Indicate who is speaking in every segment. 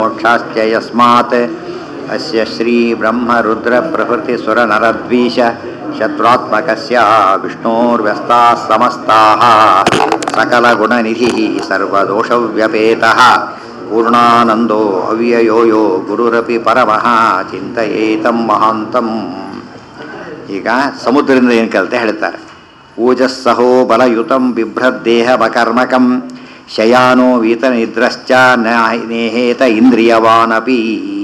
Speaker 1: मोक्षाश्च यस्मात् अस्य श्रीब्रह्मरुद्रप्रभृतिसुरनरद्वीष शत्रुत्मकस्य विष्णोर्व्यस्ताः समस्ताः सकलगुणनिधिः सर्वदोषव्यपेतः पूर्णानन्दो अव्ययो यो ಗುರುರಪಿ ಪರಮಃ ಚಿಂತಯೇತಂ ಮಹಾಂತಂ ಈಗ ಸಮುದ್ರದಿಂದ ಏನು ಕಲಿತೆ ಹೇಳ್ತಾರೆ ಊಜಸ್ಸಹೋ ಬಲಯುತಂ ಬಿಭ್ರದ್ದೇಹಮಕರ್ಮಕಂ ಶಯಾನೋ ವೀತನಿದ್ರಶ್ಚ ನೇಹೇತ ಇಂದ್ರಿಯವಾನಪಿ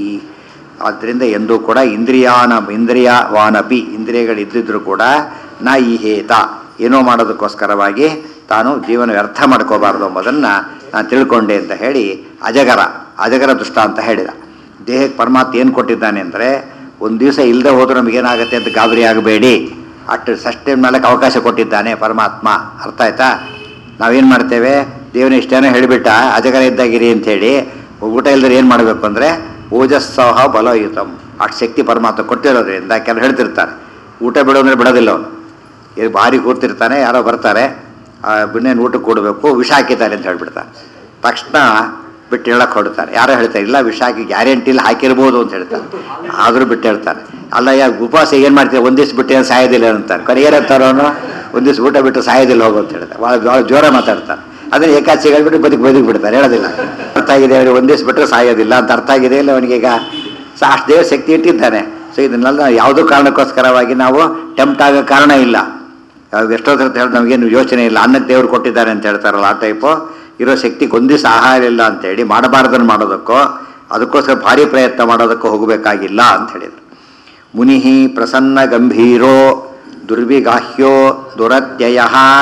Speaker 1: ಆದ್ದರಿಂದ ಎಂದೂ ಕೂಡ ಇಂದ್ರಿಯಾನ ಇಂದ್ರಿಯವಾನಪಿ ಇಂದ್ರಿಯಗಳಿದ್ದಿದ್ರೂ ಕೂಡ ನ ಈಹೇತ ಏನೋ ಮಾಡೋದಕ್ಕೋಸ್ಕರವಾಗಿ ತಾನು ಜೀವನ ವ್ಯರ್ಥ ಮಾಡ್ಕೋಬಾರ್ದು ಎಂಬುದನ್ನು ನಾನು ತಿಳ್ಕೊಂಡೆ ಅಂತ ಹೇಳಿ ಅಜಗರ ಅಜಗರ ದುಷ್ಟ ಅಂತ ಹೇಳಿದ ದೇಹಕ್ಕೆ ಪರಮಾತ್ಮ ಏನು ಕೊಟ್ಟಿದ್ದಾನೆ ಅಂದರೆ ಒಂದು ದಿವಸ ಇಲ್ಲದೆ ಹೋದರೂ ನಮಗೇನಾಗುತ್ತೆ ಅಂತ ಗಾಬರಿ ಆಗಬೇಡಿ ಅಷ್ಟು ಸಸ್ಟೈನ್ ಮಾಡಕ್ಕೆ ಅವಕಾಶ ಕೊಟ್ಟಿದ್ದಾನೆ ಪರಮಾತ್ಮ ಅರ್ಥ ಆಯ್ತಾ ನಾವೇನು ಮಾಡ್ತೇವೆ ದೇವನ ಇಷ್ಟೇನೋ ಹೇಳಿಬಿಟ್ಟ ಅಜಗರ ಇದ್ದಾಗಿರಿ ಅಂಥೇಳಿ ಊಟ ಇಲ್ದರೆ ಏನು ಮಾಡಬೇಕು ಅಂದರೆ ಓಜಸ್ಸಹ ಬಲಯುತಂ ಅಷ್ಟು ಶಕ್ತಿ ಪರಮಾತ್ಮ ಕೊಟ್ಟಿರೋದ್ರಿಂದ ಕೆಲವು ಹೇಳ್ತಿರ್ತಾರೆ ಊಟ ಬಿಡು ಅಂದರೆ ಬಿಡೋದಿಲ್ಲ ಅವನು ಇದು ಭಾರಿ ಕೂರ್ತಿರ್ತಾನೆ ಯಾರೋ ಬರ್ತಾರೆ ಬಿನ್ನೇನು ಊಟಕ್ಕೆ ಕೊಡಬೇಕು ವಿಷ ಹಾಕಿದ್ದಾರೆ ಅಂತ ಹೇಳ್ಬಿಡ್ತಾರೆ ತಕ್ಷಣ ಬಿಟ್ಟು ಹೇಳಕ್ಕೆ ಹೊಡ್ತಾರೆ ಯಾರೋ ಹೇಳ್ತಾರೆ ಇಲ್ಲ ವಿಷ ಹಾಕಿ ಗ್ಯಾರಂಟಿಲಿ ಹಾಕಿರ್ಬೋದು ಅಂತ ಹೇಳ್ತಾರೆ ಆದರೂ ಬಿಟ್ಟು ಹೇಳ್ತಾರೆ ಅಲ್ಲ ಯಾ ಉಪವಾಸ ಏನು ಮಾಡ್ತೀವಿ ಒಂದು ದಿವ್ಸ ಬಿಟ್ಟು ಏನು ಸಾಯೋದಿಲ್ಲ ಅಂತಾರೆ ಕರೆ ಏನಂತಾರೋ ಅವನು ಒಂದು ದಿವ್ಸ ಊಟ ಬಿಟ್ಟು ಸಾಯೋದಿಲ್ಲ ಹೋಗು ಅಂತ ಹೇಳ್ತಾರೆ ಭಾಳ ಭಾಳ ಜೋರ ಮಾತಾಡ್ತಾರೆ ಅದನ್ನು ಏಕಾಚಿ ಹೇಳ್ಬಿಟ್ಟು ಬದುಕು ಬದುಕಿ ಬಿಡ್ತಾರೆ ಹೇಳೋದಿಲ್ಲ ಅರ್ಥ ಆಗಿದೆ ಅವನಿಗೆ ಒಂದು ದಿವ್ಸ ಬಿಟ್ಟರೆ ಸಾಯೋದಿಲ್ಲ ಅಂತ ಅರ್ಥ ಆಗಿದೆ ಇಲ್ಲ ಅವನಿಗೆ ಈಗ ಸೊ ಅಷ್ಟು ದೇವ್ರ ಶಕ್ತಿ ಇಟ್ಟಿದ್ದಾನೆ ಸೊ ಇದನ್ನೆಲ್ಲ ಯಾವುದೋ ಕಾರಣಕ್ಕೋಸ್ಕರವಾಗಿ ನಾವು ಟೆಂಪ್ಟ್ ಆಗೋ ಕಾರಣ ಇಲ್ಲ ಎಷ್ಟೋ ಸಲ ಹೇಳಿ ನಮಗೇನು ಯೋಚನೆ ಇಲ್ಲ ಅನ್ನಕ್ಕೆ ದೇವ್ರು ಕೊಟ್ಟಿದ್ದಾರೆ ಅಂತ ಹೇಳ್ತಾರಲ್ಲ ಆ ಟೈಪು ಇರೋ ಶಕ್ತಿಗೆ ಒಂದು ದಿವಸ ಆಹಾರ ಇಲ್ಲ ಅಂತೇಳಿ ಮಾಡಬಾರ್ದನ್ನು ಮಾಡೋದಕ್ಕೋ ಅದಕ್ಕೋಸ್ಕರ ಭಾರಿ ಪ್ರಯತ್ನ ಮಾಡೋದಕ್ಕೂ ಹೋಗಬೇಕಾಗಿಲ್ಲ ಅಂತ ಹೇಳಿದರು ಮುನಿ ಪ್ರಸನ್ನ ಗಂಭೀರೋ ದುರ್ವಿಗಾಹ್ಯೋ ದುರತ್ಯಯ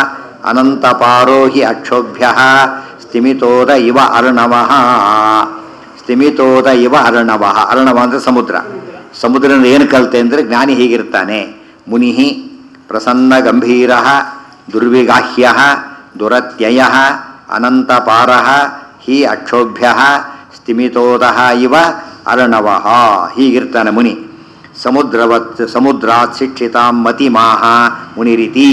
Speaker 1: ಅನಂತಪಾರೋ ಹಿ ಅಕ್ಷೋಭ್ಯ ಸ್ಥಿಮಿತೋದ ಇವ ಅರ್ಣವಃ ಸ್ಥಿಮಿತೋದ ಇವ ಅರ್ಣವಃ ಅರ್ಣವ ಅಂದರೆ ಸಮುದ್ರ ಸಮುದ್ರದಿಂದ ಏನು ಕಲಿತೆ ಅಂದರೆ ಜ್ಞಾನಿ ಹೀಗಿರ್ತಾನೆ ಮುನಿ ಪ್ರಸನ್ನ ಗಂಭೀರ ದುರ್ವಿಗಾಹ್ಯ ದುರತ್ಯಯ ಅನಂತಪಾರ ಹಿ ಅಕ್ಷೋಭ್ಯ ಸ್ಥಿಮಿತೋದ ಇವ ಅರ್ಣವ ಹೀಗಿರ್ತಾನೆ ಮುನಿ ಸಮುದ್ರವತ್ ಸಮುದ್ರಾತ್ ಶಿಕ್ಷಿತಾಂ ಮತಿಮಾಹ ಮುನಿರಿತಿ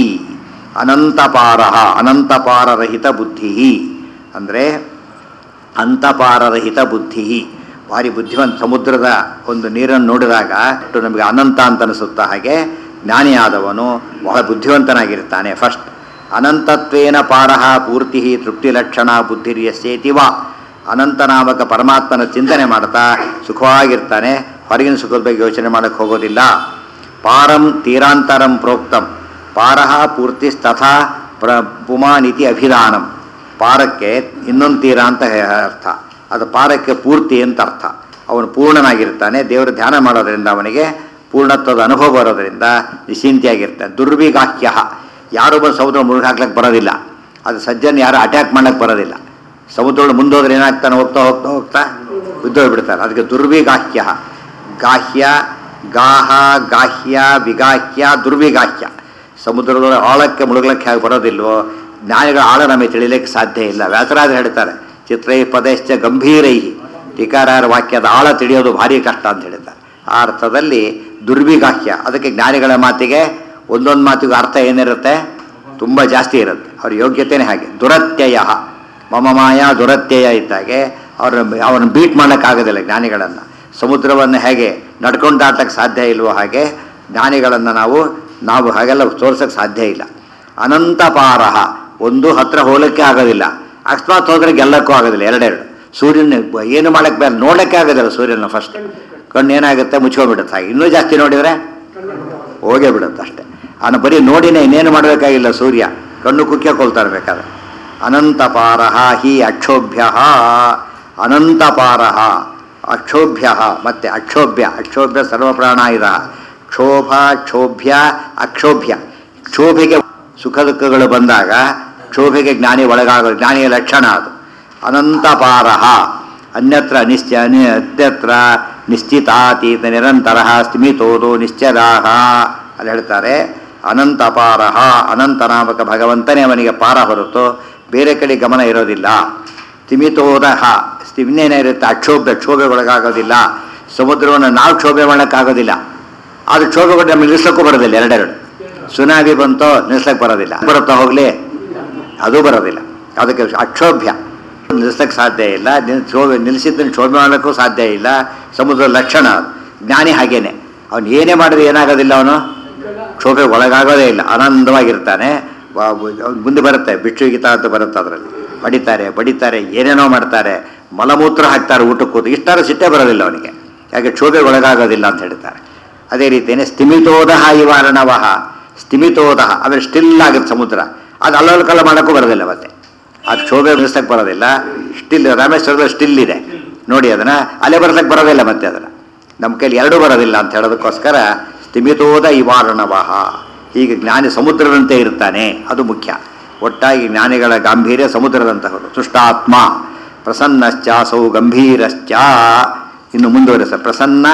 Speaker 1: ಅನಂತಪಾರ ಅನಂತಪಾರರಹಿತ ಬುದ್ಧಿ ಅಂದರೆ ಅಂತಪಾರರಹಿತ ಬುದ್ಧಿ ಭಾರಿ ಬುದ್ಧಿವಂತ ಸಮುದ್ರದ ಒಂದು ನೀರನ್ನು ನೋಡಿದಾಗ ಅಷ್ಟು ನಮಗೆ ಅನಂತ ಅಂತ ಅನಿಸುತ್ತಾ ಹಾಗೆ ಜ್ಞಾನಿಯಾದವನು ಬಹಳ ಬುದ್ಧಿವಂತನಾಗಿರ್ತಾನೆ ಫಸ್ಟ್ ಅನಂತತ್ವೇನ ಪಾರಹ ಪೂರ್ತಿ ತೃಪ್ತಿಲಕ್ಷಣ ಬುದ್ಧಿರ್ಯಸ್ಯೇತಿ ವಾ ಅನಂತನಾಮಕ ಪರಮಾತ್ಮನ ಚಿಂತನೆ ಮಾಡ್ತಾ ಸುಖವಾಗಿರ್ತಾನೆ ಹೊರಗಿನ ಸುಖದ ಬಗ್ಗೆ ಯೋಚನೆ ಮಾಡೋಕ್ಕೆ ಹೋಗೋದಿಲ್ಲ ಪಾರಂ ತೀರಾಂತರಂ ಪ್ರೋಕ್ತಂ ಪಾರಹ ಪೂರ್ತಿಸ್ತಥಾ ಪ್ರ ಪುಮಾನಿತಿ ಅಭಿಧಾನಂ ಪಾರಕ್ಕೆ ಇನ್ನೊಂದು ತೀರ ಅಂತ ಅರ್ಥ ಅದು ಪಾರಕ್ಕೆ ಪೂರ್ತಿ ಅಂತ ಅರ್ಥ ಅವನು ಪೂರ್ಣನಾಗಿರ್ತಾನೆ ದೇವರ ಧ್ಯಾನ ಮಾಡೋದರಿಂದ ಅವನಿಗೆ ಪೂರ್ಣತ್ವದ ಅನುಭವ ಬರೋದರಿಂದ ನಿಶ್ಚಿಂತೆಯಾಗಿರ್ತಾನೆ ದುರ್ವಿಗಾಹ್ಯ ಯಾರು ಬಂದು ಸಮುದ್ರ ಮುಳುಗಾಕ್ಲಿಕ್ಕೆ ಬರೋದಿಲ್ಲ ಅದು ಸಜ್ಜನ್ ಯಾರು ಅಟ್ಯಾಕ್ ಮಾಡಕ್ಕೆ ಬರೋದಿಲ್ಲ ಸಮುದ್ರಗಳು ಮುಂದೋದ್ರೆ ಏನಾಗ್ತಾನೆ ಹೋಗ್ತಾ ಹೋಗ್ತಾ ಹೋಗ್ತಾ ಬಿದ್ದೋಗ್ಬಿಡ್ತಾರೆ ಅದಕ್ಕೆ ದುರ್ವಿಗಾಹ್ಯ ಗಾಹ್ಯ ಗಾಹ ಗಾಹ್ಯ ವಿಗಾಹ್ಯ ದುರ್ವಿಗಾಹ್ಯ ಸಮುದ್ರದೊಳಗೆ ಆಳಕ್ಕೆ ಮುಳುಗ್ಲಕ್ಕೆ ಹೇಗೆ ಬರೋದಿಲ್ವೋ ಜ್ಞಾನಿಗಳ ಆಳ ನಮಗೆ ತಿಳಿಲಿಕ್ಕೆ ಸಾಧ್ಯ ಇಲ್ಲ ವ್ಯಾಸರಾಜ ಹೇಳ್ತಾರೆ ಚಿತ್ರೈ ಪದಶ್ಚ ಗಂಭೀರೈ ಟೀಕಾರಾಯರ ವಾಕ್ಯದ ಆಳ ತಿಳಿಯೋದು ಭಾರಿ ಕಷ್ಟ ಅಂತ ಹೇಳಿದ್ದಾರೆ ಆ ಅರ್ಥದಲ್ಲಿ ದುರ್ವಿಗಾಹ್ಯ ಅದಕ್ಕೆ ಜ್ಞಾನಿಗಳ ಮಾತಿಗೆ ಒಂದೊಂದು ಮಾತಿಗೂ ಅರ್ಥ ಏನಿರುತ್ತೆ ತುಂಬ ಜಾಸ್ತಿ ಇರುತ್ತೆ ಅವ್ರ ಯೋಗ್ಯತೆಯೇ ಹಾಗೆ ದುರತ್ಯಯ ಮಮ ಮಾಯ ದುರತ್ಯಯ ಇದ್ದಾಗೆ ಅವ್ರ ಅವ್ರನ್ನ ಬೀಟ್ ಮಾಡೋಕ್ಕಾಗೋದಿಲ್ಲ ಜ್ಞಾನಿಗಳನ್ನು ಸಮುದ್ರವನ್ನು ಹೇಗೆ ನಡ್ಕೊಂಡು ದಾಟಕ್ಕೆ ಸಾಧ್ಯ ಇಲ್ವೋ ಹಾಗೆ ಜ್ಞಾನಿಗಳನ್ನು ನಾವು ನಾವು ಹಾಗೆಲ್ಲ ತೋರ್ಸೋಕ್ಕೆ ಸಾಧ್ಯ ಇಲ್ಲ ಅನಂತಪಾರಹ ಒಂದು ಹತ್ರ ಹೋಗಲಿಕ್ಕೆ ಆಗೋದಿಲ್ಲ ಅಕಸ್ಮಾತ್ ಹೋದ್ರೆ ಗೆಲ್ಲಕ್ಕೂ ಆಗೋದಿಲ್ಲ ಎರಡೆರಡು ಸೂರ್ಯನ ಏನು ಮಾಡಕ್ಕೆ ಬೇರೆ ನೋಡೋಕ್ಕೆ ಆಗೋದಿಲ್ಲ ಸೂರ್ಯನ ಫಸ್ಟ್ ಕಣ್ಣು ಏನಾಗುತ್ತೆ ಮುಚ್ಕೊಂಡ್ಬಿಡುತ್ತೆ ಹಾಗೆ ಇನ್ನೂ ಜಾಸ್ತಿ ನೋಡಿದರೆ ಹೋಗೇ ಬಿಡುತ್ತೆ ಅಷ್ಟೇ ಅವನು ಬರೀ ನೋಡಿನೇ ಇನ್ನೇನು ಮಾಡಬೇಕಾಗಿಲ್ಲ ಸೂರ್ಯ ಕಣ್ಣು ಕುಕ್ಕೊಳ್ತಾರೆ ಬೇಕಾದ್ರೆ ಅನಂತಪಾರಹ ಹಿ ಅಕ್ಷೋಭ್ಯ ಅನಂತಪಾರಹ ಅಕ್ಷೋಭ್ಯ ಮತ್ತು ಅಕ್ಷೋಭ್ಯ ಅಕ್ಷೋಭ್ಯ ಸರ್ವಪ್ರಾಣ ಇದ ಕ್ಷೋಭ ಕ್ಷೋಭ್ಯ ಅಕ್ಷೋಭ್ಯ ಕ್ಷೋಭೆಗೆ ಸುಖ ದುಃಖಗಳು ಬಂದಾಗ ಕ್ಷೋಭೆಗೆ ಜ್ಞಾನಿ ಒಳಗಾಗೋದು ಜ್ಞಾನಿಯ ಲಕ್ಷಣ ಅದು ಅನಂತಪಾರಹ ಅನ್ಯತ್ರ ನಿಶ್ಚಯ ಅನ್ಯತ್ರ ನಿಶ್ಚಿತಾತೀತ ನಿರಂತರ ಸ್ಥಿಮಿತೋದು ನಿಶ್ಚದಾಹ ಅಲ್ಲಿ ಹೇಳ್ತಾರೆ ಅನಂತಪಾರಹ ಅನಂತನಾಮಕ ಭಗವಂತನೇ ಅವನಿಗೆ ಪಾರ ಹೊರತು ಬೇರೆ ಕಡೆ ಗಮನ ಇರೋದಿಲ್ಲ ಸ್ಥಿಮಿತೋದಹ ಇನ್ನೇನೇ ಇರುತ್ತೆ ಅಕ್ಷೋಭ್ಯ ಕ್ಷೋಭೆಗೊಳಗಾಗೋದಿಲ್ಲ ಸಮುದ್ರವನ್ನು ನಾವು ಕ್ಷೋಭೆ ಮಾಡೋಕ್ಕಾಗೋದಿಲ್ಲ ಅದು ಕ್ಷೋಭೆಗಳು ನಮಗೆ ನಿಲ್ಲಿಸೋಕ್ಕೂ ಬರೋದಿಲ್ಲ ಎರಡೆರಡು ಸುನಾಮಿ ಬಂತೋ ನಿಲ್ಲಿಸಕ್ಕೆ ಬರೋದಿಲ್ಲ ಬರುತ್ತಾ ಹೋಗಲಿ ಅದು ಬರೋದಿಲ್ಲ ಅದಕ್ಕೆ ಅಕ್ಷೋಭ್ಯ ನಿಲ್ಲಿಸಕ್ಕೆ ಸಾಧ್ಯ ಇಲ್ಲ ನಿಲ್- ಶೋಭೆ ನಿಲ್ಲಿಸಿದ್ದನ್ನು ಶೋಭೆ ಮಾಡೋಕ್ಕೂ ಸಾಧ್ಯ ಇಲ್ಲ ಸಮುದ್ರದ ಲಕ್ಷಣ ಅದು. ಜ್ಞಾನಿ ಹಾಗೇನೆ ಅವನು ಏನೇ ಮಾಡಿದ್ರೆ ಏನಾಗೋದಿಲ್ಲ ಅವನು ಕ್ಷೋಭೆ ಒಳಗಾಗೋದೇ ಇಲ್ಲ ಆನಂದವಾಗಿರ್ತಾನೆ ವ- ಅವ್ನ್ ಮುಂದೆ ಬರುತ್ತೆ ಬಿಚ್ಚು ಗೀತ ಅಂತ ಬರುತ್ತೆ ಅದರಲ್ಲಿ ಬಡಿತಾರೆ ಬಡಿತಾರೆ ಏನೇನೋ ಮಾಡ್ತಾರೆ ಮಲಮೂತ್ರ ಹಾಕ್ತಾರೆ ಊಟಕ್ಕೆ ಕೂತು ಇಷ್ಟಾರ ಸಿಟ್ಟೇ ಬರೋದಿಲ್ಲ ಅವನಿಗೆ ಯಾಕೆ ಕ್ಷೋಭೆ ಒಳಗಾಗೋದಿಲ್ಲ ಅಂತ ಹೇಳ್ತಾರೆ ಅದೇ ರೀತಿಯೇ ಸ್ಥಿಮಿತೋದಹ ಇವಾರಣವಹ ಸ್ಥಿಮಿತೋದಹ ಆಮೇಲೆ ಸ್ಟಿಲ್ ಆಗುತ್ತೆ ಸಮುದ್ರ ಅದು ಅಲ್ಲಲ್ಲಿ ಕಲ್ಲ ಮಾಡೋಕ್ಕೂ ಬರೋದಿಲ್ಲ ಮತ್ತೆ ಅದು ಕ್ಷೋಭೆ ಬಿಡಿಸಕ್ಕೆ ಬರೋದಿಲ್ಲ ಸ್ಟಿಲ್ ರಾಮೇಶ್ವರದಲ್ಲಿ ಸ್ಟಿಲ್ ಇದೆ ನೋಡಿ ಅದನ್ನ ಅಲೆ ಬರ್ಸಕ್ಕೆ ಬರೋದಿಲ್ಲ ಮತ್ತೆ ಅದನ್ನ ನಮ್ಮ ಕೈಲಿ ಎರಡೂ ಬರೋದಿಲ್ಲ ಅಂತ ಹೇಳೋದಕ್ಕೋಸ್ಕರ ಸ್ಥಿಮಿತೋದ ಇವಾರಣವಹ ಹೀಗೆ ಜ್ಞಾನಿ ಸಮುದ್ರದಂತೆ ಇರ್ತಾನೆ ಅದು ಮುಖ್ಯ ಒಟ್ಟಾಗಿ ಜ್ಞಾನಿಗಳ ಗಾಂಭೀರ್ಯ ಸಮುದ್ರದಂತಹವರು ತುಷ್ಟಾತ್ಮ ಪ್ರಸನ್ನಶ್ಚ ಸೌ ಗಂಭೀರಶ್ಚ ಇನ್ನು ಮುಂದುವರೆಸ ಪ್ರಸನ್ನ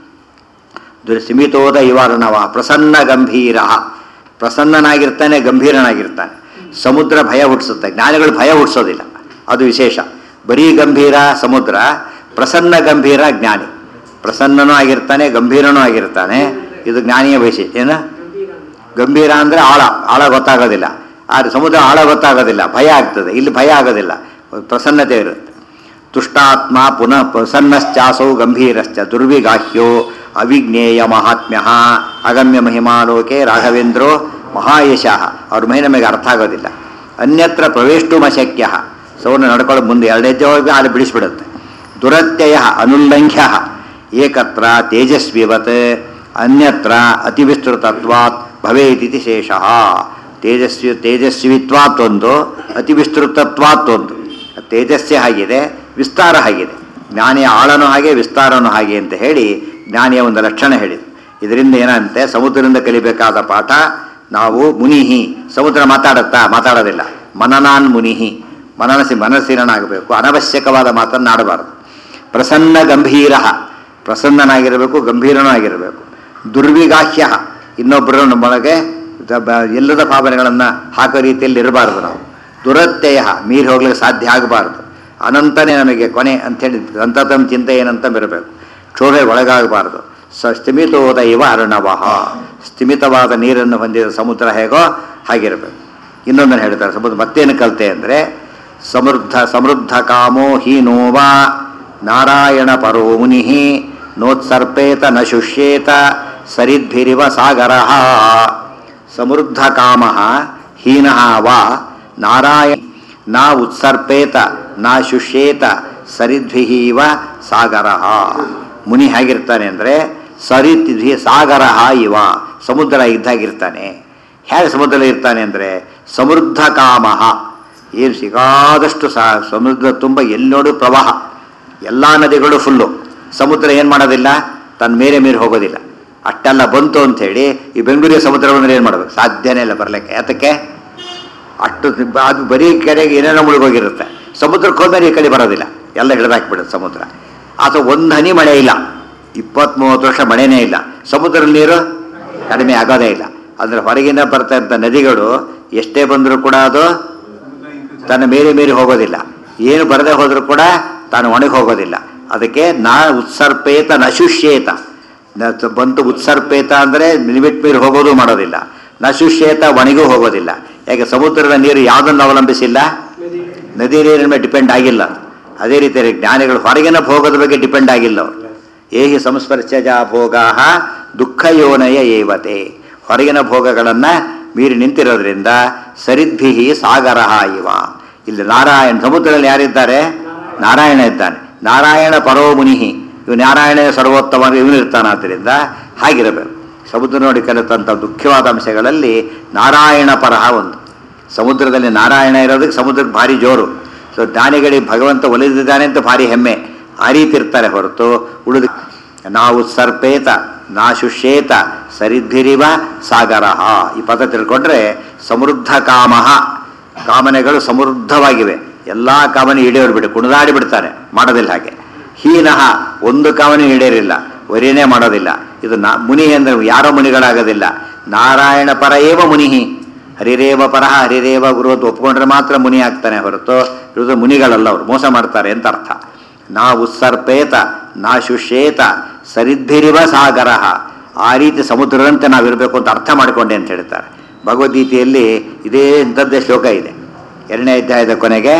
Speaker 1: ದುರ್ ಸಿಮಿತೋದ ಇವಾರಣವ ಪ್ರಸನ್ನ ಗಂಭೀರ ಪ್ರಸನ್ನನಾಗಿರ್ತಾನೆ ಗಂಭೀರನಾಗಿರ್ತಾನೆ ಸಮುದ್ರ ಭಯ ಹುಟ್ಟಿಸುತ್ತೆ ಜ್ಞಾನಿಗಳು ಭಯ ಹುಟ್ಟಿಸೋದಿಲ್ಲ ಅದು ವಿಶೇಷ ಬರೀ ಗಂಭೀರ ಸಮುದ್ರ ಪ್ರಸನ್ನ ಗಂಭೀರ ಜ್ಞಾನಿ ಪ್ರಸನ್ನನೂ ಆಗಿರ್ತಾನೆ ಗಂಭೀರನೂ ಆಗಿರ್ತಾನೆ ಇದು ಜ್ಞಾನಿಯ ವೈಶಿಷ್ಟ್ಯ ಏನ ಗಂಭೀರ ಅಂದರೆ ಆಳ ಆಳ ಗೊತ್ತಾಗೋದಿಲ್ಲ ಆದರೆ ಸಮುದ್ರ ಆಳ ಗೊತ್ತಾಗೋದಿಲ್ಲ ಭಯ ಆಗ್ತದೆ ಇಲ್ಲಿ ಭಯ ಆಗೋದಿಲ್ಲ ಪ್ರಸನ್ನತೆ ಇರುತ್ತೆ ತುಷ್ಟಾತ್ಮ ಪುನಃ ಪ್ರಸನ್ನಶ್ಚಾಸೌ ಗಂಭೀರಶ್ಚ ದುರ್ವಿಗಾಹ್ಯೋ ಅವಿಜ್ಞೇಯ ಮಹಾತ್ಮ್ಯ ಅಗಮ್ಯ ಮಹಿಮಾಲೋಕೆ ರಾಘವೇಂದ್ರೋ ಮಹಾಯಶಃ ಅವ್ರ ಮೈ ನಮಗೆ ಅರ್ಥ ಆಗೋದಿಲ್ಲ ಅನ್ಯತ್ರ ಪ್ರವೇಷ್ಟುಮ ಶಕ್ಯ ಸೌನ ನಡ್ಕೊಳ್ಳೋ ಮುಂದೆ ಎರಡು ಹೆಜ್ಜೆ ಹೋಗಿ ಅಲ್ಲಿ ಬಿಡಿಸ್ಬಿಡುತ್ತೆ ದುರತ್ಯಯ ಅನುಲ್ಲಂಘ್ಯ ಏಕತ್ರ ತೇಜಸ್ವಿವತ್ ಅನ್ಯತ್ರ ಅತಿವಿಸ್ತೃತತ್ವಾತ್ ಭವೇದಿತಿ ಶೇಷಃ ತೇಜಸ್ವಿ ತೇಜಸ್ವಿತ್ವಾತ್ ಒಂದು ಅತಿವಿಸ್ತೃತತ್ವಾತ್ ಒಂದು ತೇಜಸ್ಸೆ ಆಗಿದೆ ವಿಸ್ತಾರ ಆಗಿದೆ ಜ್ಞಾನಿಯ ಆಳನೂ ಹಾಗೆ ವಿಸ್ತಾರನೂ ಹಾಗೆ ಅಂತ ಹೇಳಿ ಜ್ಞಾನಿಯ ಒಂದು ಲಕ್ಷಣ ಹೇಳಿದೆ ಇದರಿಂದ ಏನಂತೆ ಸಮುದ್ರದಿಂದ ಕಲಿಬೇಕಾದ ಪಾಠ ನಾವು ಮುನಿಹಿ ಸಮುದ್ರ ಮಾತಾಡುತ್ತಾ ಮಾತಾಡೋದಿಲ್ಲ ಮನನಾನ್ ಮುನಿಹಿ ಮನನಸಿ ಮನಸ್ಸಿನಾಗಬೇಕು ಅನವಶ್ಯಕವಾದ ಮಾತನ್ನಾಡಬಾರದು ಪ್ರಸನ್ನ ಗಂಭೀರ ಪ್ರಸನ್ನನಾಗಿರಬೇಕು ಗಂಭೀರನೂ ಆಗಿರಬೇಕು ದುರ್ವಿಗಾಹ್ಯ ಇನ್ನೊಬ್ಬರು ನಮ್ಮೊಳಗೆ ದ- ಬ- ಎಲ್ಲದ ಭಾವನೆಗಳನ್ನು ಹಾಕೋ ರೀತಿಯಲ್ಲಿ ಇರಬಾರ್ದು ನಾವು ದುರತ್ಯಯ ಮೀರಿ ಹೋಗ್ಲಿಕ್ಕೆ ಸಾಧ್ಯ ಆಗಬಾರ್ದು ಅನಂತನೇ ನಮಗೆ ಕೊನೆ ಅಂಥೇಳಿ ಅಂತತಂ ಚಿಂತೆ ಏನಂತ ಇರಬೇಕು ಕ್ಷೋಭೆ ಒಳಗಾಗಬಾರ್ದು ಸ ಸ್ಥಿಮಿತೋದ ಇವ ಅರ್ಣವಃ ಸ್ಥಿಮಿತವಾದ ನೀರನ್ನು ಹೊಂದಿದ ಸಮುದ್ರ ಹೇಗೋ ಹಾಗಿರಬೇಕು ಇನ್ನೊಂದನ್ನು ಹೇಳ್ತಾರೆ ಸಮುದ್ರ ಮತ್ತೇನು ಕಲಿತೆ ಅಂದರೆ ಸಮೃದ್ಧ ಸಮೃದ್ಧ ಕಾಮೋ ಹೀನೋವಾ ನಾರಾಯಣ ಪರೋ ಮುನಿ ನೋತ್ಸರ್ಪೇತ ನ ಶುಷ್ಯೇತ ಸರಿದ್ಭಿರಿವ ಸಾಗರ ಸಮೃದ್ಧ ಕಾಮ ಹೀನ ವಾ ನಾರಾಯಣ ನ ಉತ್ಸರ್ಪೇತ ನ ಶುಷ್ಯೇತ ಸರಿದ್ಭಿವ ಸಾಗರ ಮುನಿ ಹೇಗಿರ್ತಾನೆ ಅಂದರೆ ಸರಿದ್ಭಿ ಸಾಗರ ಇವ ಸಮುದ್ರ ಇದ್ದಾಗಿರ್ತಾನೆ ಹೇಗೆ ಸಮುದ್ರ ಇರ್ತಾನೆ ಅಂದರೆ ಸಮೃದ್ಧ ಕಾಮ ಏನು ಸಿಗಾದಷ್ಟು ಸಾ ಸಮುದ್ರ ತುಂಬ ಎಲ್ಲಿ ನೋಡು ಪ್ರವಾಹ ಎಲ್ಲ ನದಿಗಳು ಫುಲ್ಲು ಸಮುದ್ರ ಏನು ಮಾಡೋದಿಲ್ಲ ತನ್ನ ಮೇಲೆ ಮೀರಿ ಹೋಗೋದಿಲ್ಲ ಅಷ್ಟೆಲ್ಲ ಬಂತು ಅಂಥೇಳಿ ಈ ಬೆಂಗಳೂರಿಗೆ ಸಮುದ್ರ ಬಂದರೆ ಏನು ಮಾಡಬೇಕು ಸಾಧ್ಯನೇ ಇಲ್ಲ ಬರಲಿಕ್ಕೆ ಯಾತಕ್ಕೆ ಅಷ್ಟು ಬ- ಅದು ಬರೀ ಕಡೆಗೆ ಏನೇನೋ ಮುಳುಗೋಗಿರುತ್ತೆ ಸಮುದ್ರಕ್ಕೆ ಹೋದ್ಮೇಲೆ ಈ ಕಡೆ ಬರೋದಿಲ್ಲ ಎಲ್ಲ ಹಿಡಿದಾಕ್ಬಿಡುತ್ತೆ ಸಮುದ್ರ ಅಥವಾ ಒಂದು ಹನಿ ಮಳೆ ಇಲ್ಲ ಇಪ್ಪತ್ತ್ ಮೂವತ್ತು ವರ್ಷ ಮಳೆನೇ ಇಲ್ಲ ಸಮುದ್ರದ ನೀರು ಕಡಿಮೆ ಆಗೋದೇ ಇಲ್ಲ ಅಂದರೆ ಹೊರಗಿಂದ ಬರ್ತಾ ಇದ್ದ ನದಿಗಳು ಎಷ್ಟೇ ಬಂದರೂ ಕೂಡ ಅದು ತನ್ನ ಮೇರೆ ಮೀರಿ ಹೋಗೋದಿಲ್ಲ ಏನು ಬರದೆ ಹೋದರೂ ಕೂಡ ತಾನು ಒಣಗಿ ಹೋಗೋದಿಲ್ಲ ಅದಕ್ಕೆ ನಾ ಉತ್ಸರ್ಪೇತ ನಶುಷ್ಯೇತ ನ- ತ- ಬಂತು ಉತ್ಸರ್ಪೇತ ಅಂದರೆ ಲಿಮಿಟ್ ಮೀರಿ ಹೋಗೋದು ಮಾಡೋದಿಲ್ಲ ನಶುಷ್ಯೇತ ಒಣಗೂ ಹೋಗೋದಿಲ್ಲ ಯಾಕೆ ಸಮುದ್ರದ ನೀರು ಯಾವುದನ್ನು ಅವಲಂಬಿಸಿಲ್ಲ ನದಿ ನೀರಿನ ಮೇಲೆ ಡಿಪೆಂಡ್ ಆಗಿಲ್ಲ ಅದೇ ರೀತಿಯಲ್ಲಿ ಜ್ಞಾನಿಗಳು ಹೊರಗಿನ ಭೋಗದ ಬಗ್ಗೆ ಡಿಪೆಂಡ್ ಆಗಿಲ್ಲ ಅವರು ಏಹಿ ಸಂಸ್ಪರ್ಶಜ ಭೋಗಾ ದುಃಖ ಯೋನಯ ಏವತೆ ಹೊರಗಿನ ಭೋಗಗಳನ್ನು ಮೀರಿ ನಿಂತಿರೋದ್ರಿಂದ ಸರಿದ್ಭಿ ಸಾಗರ ಇವ ಇಲ್ಲಿ ನಾರಾಯಣ ಸಮುದ್ರದಲ್ಲಿ ಯಾರಿದ್ದಾರೆ ನಾರಾಯಣ ಇದ್ದಾನೆ ನಾರಾಯಣ ಪರೋ ಮುನಿಹಿ ಇವು ನಾರಾಯಣ ಸರ್ವೋತ್ತಮ ಇವನು ಇರ್ತಾನಾದ್ದರಿಂದ ಹಾಗಿರಬೇಕು ಸಮುದ್ರ ನೋಡಿ ಕಲಿತಂಥ ಮುಖ್ಯವಾದ ಅಂಶಗಳಲ್ಲಿ ನಾರಾಯಣ ಪರಹ ಒಂದು ಸಮುದ್ರದಲ್ಲಿ ನಾರಾಯಣ ಇರೋದಕ್ಕೆ ಸಮುದ್ರಕ್ಕೆ ಭಾರಿ ಜೋರು ಸೊ ಜ್ಞಾನಿಗಳಿಗೆ ಭಗವಂತ ಒಲಿದಿದ್ದಾನೆ ಅಂತ ಭಾರಿ ಹೆಮ್ಮೆ ಆ ರೀತಿ ಇರ್ತಾರೆ ಹೊರತು ಉಳಿದ ನಾವು ಸರ್ಪೇತ ನಾ ಶುಷ್ಯೇತ ಸರಿದ್ಭಿರಿವ ಸಾಗರ ಈ ಪದ ತಿಳ್ಕೊಂಡ್ರೆ ಸಮೃದ್ಧ ಕಾಮ ಕಾಮನೆಗಳು ಸಮೃದ್ಧವಾಗಿವೆ ಎಲ್ಲ ಕಾಮನೆ ಈಡೇರಿಬಿಟ್ಟು ಕುಣಿದಾಡಿ ಬಿಡ್ತಾರೆ ಮಾಡೋದಿಲ್ಲ ಹಾಗೆ ಹೀನಃ ಒಂದು ಕಾಮನೆ ಈಡೇರಿಲ್ಲ ವರಿನೇ ಮಾಡೋದಿಲ್ಲ ಇದು ನಾ ಮುನಿ ಅಂದರೆ ಯಾರೋ ಮುನಿಗಳಾಗೋದಿಲ್ಲ ನಾರಾಯಣ ಪರ ಏವ ಮುನಿಹಿ ಹರಿರೇವ ಪರಹ ಹರಿರೇವ ಗುರು ಅಂತ ಒಪ್ಕೊಂಡ್ರೆ ಮಾತ್ರ ಮುನಿ ಆಗ್ತಾನೆ ಹೊರತು ಇವರು ಮುನಿಗಳಲ್ಲ ಅವರು ಮೋಸ ಮಾಡ್ತಾರೆ ಅಂತ ಅರ್ಥ ನಾ ಉತ್ಸರ್ಪೇತ ನಾ ಶುಷ್ಯೇತ ಸರಿದ್ಭಿರಿವ ಸಾಗರ ಆ ರೀತಿ ಸಮುದ್ರದಂತೆ ನಾವಿರಬೇಕು ಅಂತ ಅರ್ಥ ಮಾಡಿಕೊಂಡೆ ಅಂತ ಹೇಳ್ತಾರೆ ಭಗವದ್ಗೀತೆಯಲ್ಲಿ ಇದೇ ಇಂಥದ್ದೇ ಶ್ಲೋಕ ಇದೆ ಎರಡನೇ ಅಧ್ಯಾಯದ ಕೊನೆಗೆ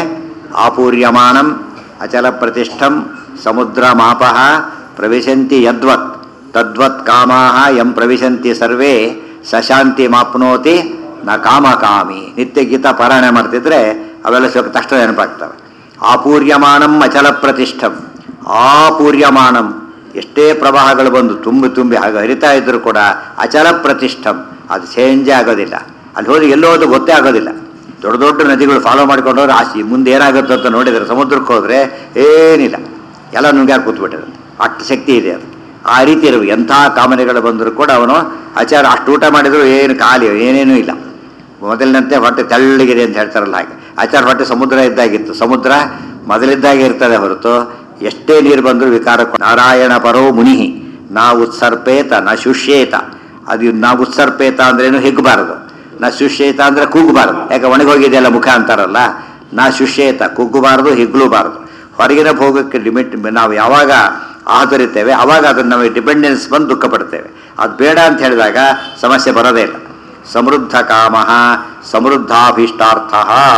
Speaker 1: ಆಪೂರ್ಯಮಾಣಂ ಅಚಲ ಪ್ರತಿಷ್ಠಂ ಸಮುದ್ರಮಾಪ ಪ್ರವಿಶಂತಿ ಯದ್ವತ್ ತದ್ವತ್ ಕಾಮಾ ಎಂ ಪ್ರವಿಶಂತಿ ಸರ್ವೇ ಸಶಾಂತಿ ಮಾಪ್ನೋತಿ ನ ಕಾಮಕಾಮಿ ನಿತ್ಯ ಗೀತ ಪಾರಾಯಣ ಮಾಡ್ತಿದ್ರೆ ಅವೆಲ್ಲ ಸ್ವಲ್ಪ ತಕ್ಷಣ ನೆನಪಾಗ್ತವೆ ಆಪೂರ್ಯಮಾಣಂ ಅಚಲ ಪ್ರತಿಷ್ಠಂ ಆಪೂರ್ಯಮಾಣಂ ಎಷ್ಟೇ ಪ್ರವಾಹಗಳು ಬಂದು ತುಂಬಿ ತುಂಬಿ ಹಾಗೆ ಹರಿತಾ ಇದ್ದರೂ ಕೂಡ ಅಚಲ ಪ್ರತಿಷ್ಠಂ ಅದು ಚೇಂಜೇ ಆಗೋದಿಲ್ಲ ಅಲ್ಲಿ ಹೋಗಿ ಎಲ್ಲೋ ಅದು ಗೊತ್ತೇ ಆಗೋದಿಲ್ಲ ದೊಡ್ಡ ದೊಡ್ಡ ನದಿಗಳು ಫಾಲೋ ಮಾಡ್ಕೊಂಡು ಹೋದ್ರೆ ಆಸಿ ಮುಂದೆ ಏನಾಗುತ್ತೆ ಅಂತ ನೋಡಿದರೆ ಸಮುದ್ರಕ್ಕೆ ಹೋದರೆ ಏನಿಲ್ಲ ಎಲ್ಲ ನುಂಗ್ಯಾಕೆ ಕೂತ್ಬಿಟ್ಟಿರುತ್ತೆ ಅಷ್ಟು ಶಕ್ತಿ ಇದೆ ಅದು ಆ ರೀತಿ ಇರುವ ಎಂಥ ಕಾಮನೆಗಳು ಬಂದರೂ ಕೂಡ ಅವನು ಆಚಾರ ಅಷ್ಟು ಊಟ ಮಾಡಿದ್ರು ಏನು ಖಾಲಿ ಏನೇನೂ ಇಲ್ಲ ಮೊದಲಿನಂತೆ ಹೊಟ್ಟೆ ತೆಳ್ಳಗಿದೆ ಅಂತ ಹೇಳ್ತಾರಲ್ಲ ಹಾಗೆ ಆಚಾರ ಹೊಟ್ಟೆ ಸಮುದ್ರ ಇದ್ದಾಗಿತ್ತು ಸಮುದ್ರ ಮೊದಲಿದ್ದಾಗೆ ಇರ್ತದೆ ಹೊರತು ಎಷ್ಟೇ ನೀರು ಬಂದರೂ ವಿಕಾರ ನಾರಾಯಣ ಪರೋ ಮುನಿಹಿ ನಾ ಉತ್ಸರ್ಪೇತ ನ ಶುಷ್ಯೇತ ಅದು ನಾ ಉತ್ಸರ್ಪೇತ ಅಂದ್ರೇನು ಹಿಗ್ಬಾರದು ನಾ ಶುಷ್ಯೇತ ಅಂದ್ರೆ ಕೂಗಬಾರದು ಯಾಕೆ ಒಣಗೋಗಿದೆಯಲ್ಲ ಮುಖ ಅಂತಾರಲ್ಲ ನಾ ಶುಷ್ಯೇತ ಕುಗ್ಗಬಾರದು ಹಿಗ್ಲೂಬಾರದು ಹೊರಗಿನ ಭೋಗಕ್ಕೆ ಲಿಮಿಟ್ ನಾವು ಯಾವಾಗ ಆಧರಿತೇವೆ ಅವಾಗ ಅದನ್ನು ನಮಗೆ ಡಿಪೆಂಡೆನ್ಸ್ ಬಂದು ದುಃಖ ಪಡ್ತೇವೆ ಅದು ಬೇಡ ಅಂತ ಹೇಳಿದಾಗ ಸಮಸ್ಯೆ ಬರೋದೇ ಇಲ್ಲ ಸಮೃದ್ಧ ಕಾಮ ಸಮೃದ್ಧಾಭೀಷ್ಟಾರ್ಥ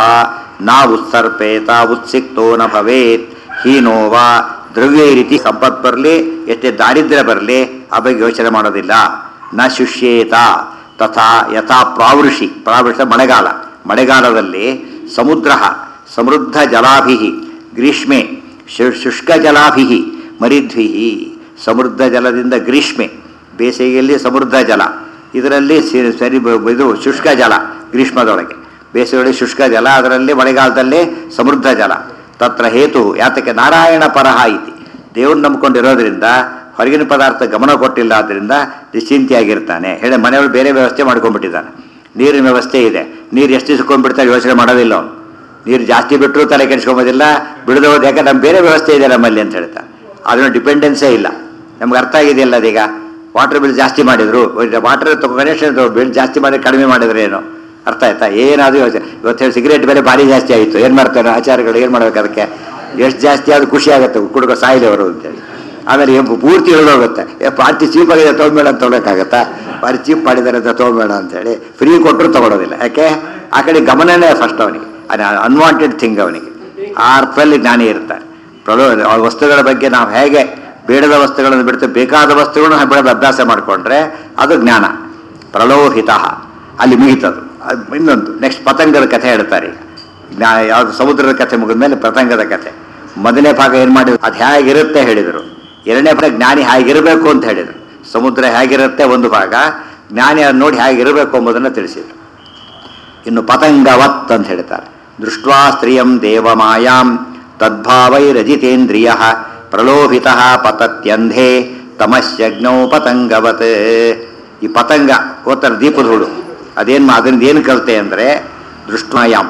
Speaker 1: ನಾ ಉತ್ಸರ್ಪೇತ ಉತ್ಸಿಕ್ತೋ ನ ಭವೇತ್ ಹೀನೋವಾ ದ್ರವ್ಯ ಈ ರೀತಿ ಸಂಪತ್ ಬರಲಿ ಎಷ್ಟೇ ದಾರಿದ್ರ್ಯ ಬರಲಿ ಆ ಬಗ್ಗೆ ಯೋಚನೆ ಮಾಡೋದಿಲ್ಲ ನ ಶುಷ್ಯೇತ ತಥಾ ಯಥಾ ಪ್ರಾವೃಷಿ ಪ್ರಾವೃಷ ಮಳೆಗಾಲ ಮಳೆಗಾಲದಲ್ಲಿ ಸಮುದ್ರ ಸಮೃದ್ಧ ಜಲಾಭಿ ಗ್ರೀಷ್ಮೆ ಶು- ಶುಷ್ಕ ಜಲಾಭಿ ಮರಿದ್ವಿ ಸಮೃದ್ಧ ಜಲದಿಂದ ಗ್ರೀಷ್ಮೆ ಬೇಸಿಗೆಯಲ್ಲಿ ಸಮೃದ್ಧ ಜಲ ಇದರಲ್ಲಿ ಸಿ- ಸರಿ ಬ- ಇದು ಶುಷ್ಕ ಜಲ ಗ್ರೀಷ್ಮದೊಳಗೆ ಬೇಸಿಗೆಯಲ್ಲಿ ಶುಷ್ಕ ಜಲ ಅದರಲ್ಲಿ ಮಳೆಗಾಲದಲ್ಲಿ ಸಮೃದ್ಧ ಜಲ ತತ್ರ ಹೇತು ಯಾತಕ್ಕೆ ನಾರಾಯಣ ಪರಹ ಇತಿ ದೇವ್ರು ನಂಬ್ಕೊಂಡಿರೋದ್ರಿಂದ ಹೊರಗಿನ ಪದಾರ್ಥ ಗಮನ ಕೊಟ್ಟಿಲ್ಲ ಆದ್ದರಿಂದ ನಿಶ್ಚಿಂತೆಯಾಗಿರ್ತಾನೆ ಹೇಳಿ ಮನೆಯೊಳಗೆ ಬೇರೆ ವ್ಯವಸ್ಥೆ ಮಾಡ್ಕೊಂಡ್ಬಿಟ್ಟಿದ್ದಾನೆ ನೀರಿನ ವ್ಯವಸ್ಥೆ ಇದೆ ನೀರು ಎಷ್ಟು ಇಸ್ಕೊಂಡ್ಬಿಡ್ತಾರೆ ಯೋಚನೆ ಮಾಡೋದಿಲ್ಲ ಅವನು ನೀರು ಜಾಸ್ತಿ ಬಿಟ್ಟರು ತಲೆ ಕೆಡಿಸ್ಕೊಂಬೋದಿಲ್ಲ ಬಿಡದೆ ಹೋದ ಯಾಕೆ ನಮ್ಮ ಬೇರೆ ವ್ಯವಸ್ಥೆ ಇದೆ ನಮ್ಮಲ್ಲಿ ಅಂತ ಹೇಳ್ತಾ ಅದನ್ನ ಡಿಪೆಂಡೆನ್ಸೇ ಇಲ್ಲ ನಮ್ಗೆ ಅರ್ಥ ಆಗಿದೆಯಲ್ಲ ಅದೀಗ ವಾಟರ್ ಬಿಲ್ ಜಾಸ್ತಿ ಮಾಡಿದ್ರು ವಾಟರ್ ಕನೆಕ್ಷನ್ ಬಿಲ್ ಜಾಸ್ತಿ ಮಾಡಿ ಕಡಿಮೆ ಮಾಡಿದ್ರೆ ಏನು ಅರ್ಥ ಆಯ್ತಾ ಏನಾದರೂ ಯೋಚನೆ ಇವತ್ತು ಹೇಳಿ ಸಿಗರೇಟ್ ಬೆಲೆ ಭಾರಿ ಜಾಸ್ತಿ ಆಯಿತು ಏನು ಮಾಡ್ತಾರೆ ಆಚಾರಗಳು ಏನು ಮಾಡ್ಬೇಕು ಅದಕ್ಕೆ ಎಷ್ಟು ಜಾಸ್ತಿ ಆದ್ರೂ ಖುಷಿ ಆಗುತ್ತೆ ಕುಡುಗ ಸಾಯಿಲಿ ಅವರು ಅಂತೇಳಿ ಆಮೇಲೆ ಏನ್ ಪೂರ್ತಿ ಇಳಿದೋಗುತ್ತೆ ಏ ಪಾರ್ಟಿ ಚೀಪ್ ಆಗಿದೆ ತೊಗೊಂಬೇಡ ಅಂತ ತೊಗೊಳಕ್ಕಾಗತ್ತಾ ಭಾರಿ ಚೀಪ್ ಮಾಡಿದ್ದಾರೆ ಅಂತ ತೊಗೊಂಬೇಡ ಅಂತೇಳಿ ಫ್ರೀ ಕೊಟ್ಟರು ತಗೊಳ್ಳೋದಿಲ್ಲ ಯಾಕೆ ಆ ಕಡೆ ಗಮನನೇ ಫಸ್ಟ್ ಅವನಿಗೆ ಅದು ಅನ್ವಾಂಟೆಡ್ ಥಿಂಗ್ ಅವನಿಗೆ ಆ ಅರ್ಥದಲ್ಲಿ ಜ್ಞಾನಿ ಇರ್ತಾರೆ ಪ್ರಲೋ ಆ ವಸ್ತುಗಳ ಬಗ್ಗೆ ನಾವು ಹೇಗೆ ಬೇಡದ ವಸ್ತುಗಳನ್ನು ಬಿಡ್ತೇವೆ ಬೇಕಾದ ವಸ್ತುಗಳನ್ನು ಬೆಳೆದ ಅಭ್ಯಾಸ ಮಾಡಿಕೊಂಡ್ರೆ ಅದು ಜ್ಞಾನ ಪ್ರಲೋಹಿತ ಅಲ್ಲಿ ಮುಗಿತದು ಅದು ಇನ್ನೊಂದು ನೆಕ್ಸ್ಟ್ ಪತಂಗದ ಕಥೆ ಹೇಳ್ತಾರೆ ಈಗ ಜ್ಞಾ ಯಾವುದು ಸಮುದ್ರದ ಕಥೆ ಮುಗಿದ ಮೇಲೆ ಪತಂಗದ ಕಥೆ ಮೊದಲನೇ ಭಾಗ ಏನು ಮಾಡಿದ್ರು ಅದು ಹೇಗಿರುತ್ತೆ ಹೇಳಿದರು ಎರಡನೇ ಭಾಗ ಜ್ಞಾನಿ ಹೇಗಿರಬೇಕು ಅಂತ ಹೇಳಿದರು ಸಮುದ್ರ ಹೇಗಿರುತ್ತೆ ಒಂದು ಭಾಗ ಜ್ಞಾನಿ ಅದನ್ನ ನೋಡಿ ಹೇಗಿರಬೇಕು ಎಂಬುದನ್ನು ತಿಳಿಸಿದರು ಇನ್ನು ಪತಂಗವತ್ ಅಂತ ಹೇಳ್ತಾರೆ ದೃಷ್ಟ್ವಾ ಸ್ತ್ರಿಯಂ ದೇವಮಾಯಾಂ ತದ್ಭಾವೈರಜಿತೇಂದ್ರಿಯ ಪ್ರಲೋಭಿತ ಪತತ್ಯಂಧೇ ತಮಸ್ಯಜ್ಞೌ ಪತಂಗವತ್ ಈ ಪತಂಗ ಓದ್ತಾರೆ ದೀಪದ ಹುಳು ಅದೇನು ಅದರಿಂದ ಏನು ಕಲಿತೆ ಅಂದರೆ ದೃಷ್ಟ್ವಾಯಾಮ್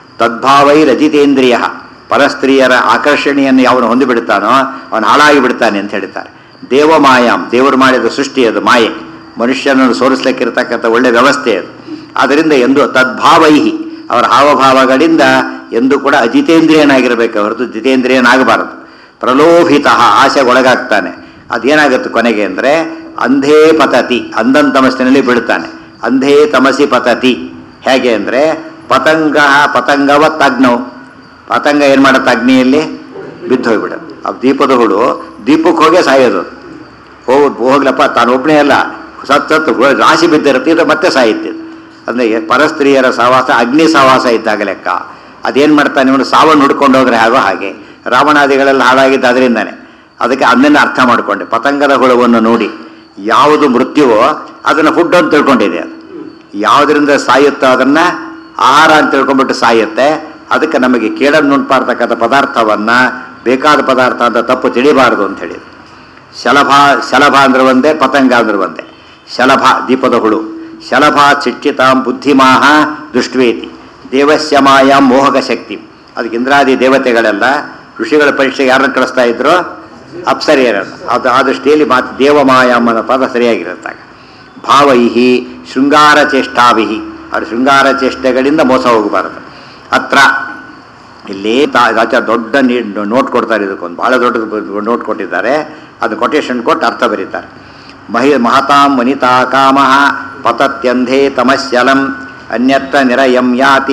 Speaker 1: ತದ್ಭಾವೈರಜಿತೇಂದ್ರಿಯ ಪರಸ್ತ್ರೀಯರ ಆಕರ್ಷಣೆಯನ್ನು ಯಾವನು ಹೊಂದಿಬಿಡ್ತಾನೋ ಅವನು ಹಾಳಾಗಿ ಬಿಡ್ತಾನೆ ಅಂತ ಹೇಳ್ತಾರೆ ದೇವಮಾಯಾಮ್ ದೇವರು ಮಾಡಿದ ಸೃಷ್ಟಿ ಅದು ಮಾಯೆ ಮನುಷ್ಯನನ್ನು ಸೋರಿಸ್ಲಿಕ್ಕಿರ್ತಕ್ಕಂಥ ಒಳ್ಳೆ ವ್ಯವಸ್ಥೆ ಅದು ಆದ್ದರಿಂದ ಎಂದು ತದ್ಭಾವೈಹಿ ಅವರ ಹಾವಭಾವಗಳಿಂದ ಎಂದು ಕೂಡ ಅಜಿತೇಂದ್ರಿಯನಾಗಿರಬೇಕು ಹೊರತು ಜಿತೇಂದ್ರಿಯನಾಗಬಾರದು ಪ್ರಲೋಭಿತ ಆಸೆಗೊಳಗಾಗ್ತಾನೆ ಅದೇನಾಗುತ್ತೆ ಕೊನೆಗೆ ಅಂದರೆ ಅಂಧೇ ಪತತಿ ಅಂಧನ್ ತಮಸ್ಸಿನಲ್ಲಿ ಬೀಳ್ತಾನೆ ಅಂಧೇ ತಮಸಿ ಪತತಿ ಹೇಗೆ ಅಂದರೆ ಪತಂಗ ಪತಂಗವತ್ ಅಗ್ನವು ಪತಂಗ ಏನು ಮಾಡುತ್ತೆ ಅಗ್ನಿಯಲ್ಲಿ ಬಿದ್ದು ಹೋಗ್ಬಿಡುತ್ತೆ ಆ ದೀಪದ ಹುಳು ದೀಪಕ್ಕೆ ಹೋಗೇ ಸಾಯೋದು ಹೋಗ್ ಹೋಗ್ಲಪ್ಪ ತಾನು ಒಬ್ಬನೇ ಅಲ್ಲ ಸತ್ ಸತ್ತು ಹೋ- ರಾಶಿ ಬಿದ್ದಿರುತ್ತೆ ಇದು ಮತ್ತೆ ಸಾಯುತ್ತೆ ಅಂದರೆ ಪರಸ್ತ್ರೀಯರ ಸಹವಾಸ ಅಗ್ನಿ ಸಹವಾಸ ಇದ್ದಾಗ ಲೆಕ್ಕ ಅದೇನು ಮಾಡ್ತಾನೆ ಇವನು ಸಾವನ್ನು ಹುಡ್ಕೊಂಡು ಹೋದ್ರೆ ಹಾಗೋ ಹಾಗೆ ರಾವಣಾದಿಗಳೆಲ್ಲ ಹಾಳಾಗಿದ್ದು ಅದರಿಂದಾನೆ ಅದಕ್ಕೆ ಅದನ್ನೇ ಅರ್ಥ ಮಾಡಿಕೊಂಡೆ ಪತಂಗದ ಹುಳವನ್ನು ನೋಡಿ ಯಾವುದು ಮೃತ್ಯುವೋ ಅದನ್ನು ಫುಡ್ ಅಂತ ತಿಳ್ಕೊಂಡಿದೆ ಅದು ಯಾವುದರಿಂದ ಸಾಯುತ್ತೋ ಅದನ್ನು ಆಹಾರ ಅಂತ ತಿಳ್ಕೊಂಡ್ಬಿಟ್ಟು ಸಾಯುತ್ತೆ ಅದಕ್ಕೆ ನಮಗೆ ಕೇಳನ್ನು ನುಂಟ್ಪಾರ್ತಕ್ಕಂಥ ಪದಾರ್ಥವನ್ನು ಬೇಕಾದ ಪದಾರ್ಥ ಅಂತ ತಪ್ಪು ತಿಳಿಬಾರದು ಅಂತ ಹೇಳಿದ್ರು ಶಲಭ ಶಲಭ ಅಂದ್ರೆ ಒಂದೇ ಪತಂಗ ಅಂದ್ರೆ ಒಂದೇ ಶಲಭ ದೀಪದ ಹುಳು ಶಲಭ ಚಿಟ್ಟಿತಾಂ ಬುದ್ಧಿಮಾಹ ದುಷ್ಟ್ವೇತಿ ದೇವಸ್ಯ ಮಾಯಾಂ ಮೋಹಕ ಶಕ್ತಿ ಅದಕ್ಕೆ ಇಂದ್ರಾದಿ ದೇವತೆಗಳೆಲ್ಲ ಋಷಿಗಳ ಪರೀಕ್ಷೆಗೆ ಯಾರನ್ನು ಕಳಿಸ್ತಾ ಇದ್ರು ಅಪ್ಸರಿಯರನ್ನು ಅದು ಆ ದೃಷ್ಟಿಯಲ್ಲಿ ಮಾತು ದೇವಮಾಯಾಮ್ ಅನ್ನೋ ಪದ ಸರಿಯಾಗಿರುತ್ತಾಗ ಭಾವೈಹಿ ಶೃಂಗಾರ ಚೇಷ್ಟಾಭಿಹಿ ಅವ್ರ ಶೃಂಗಾರ ಚೇಷ್ಟೆಗಳಿಂದ ಮೋಸ ಹೋಗಬಾರದು ಅತ್ರ ಇಲ್ಲಿ ತಾ- ಆಚಾರ ದೊಡ್ಡ ನೀ ನೋಟ್ ಕೊಡ್ತಾರೆ ಇದಕ್ಕೊಂದು ಭಾಳ ದೊಡ್ಡ ನೋಟ್ ಕೊಟ್ಟಿದ್ದಾರೆ ಅದು ಕೊಟೇಶನ್ ಕೊಟ್ಟು ಅರ್ಥ ಬರೀತಾರೆ ಮಹಿ ಮಹತಾಂ ವನಿತಾ ಕಾಮ ಪತತ್ಯಂಧೇ ತಮಸ್ಯಲಂ ಅನ್ಯತ್ರ ನಿರಯಂ ಯಾತಿ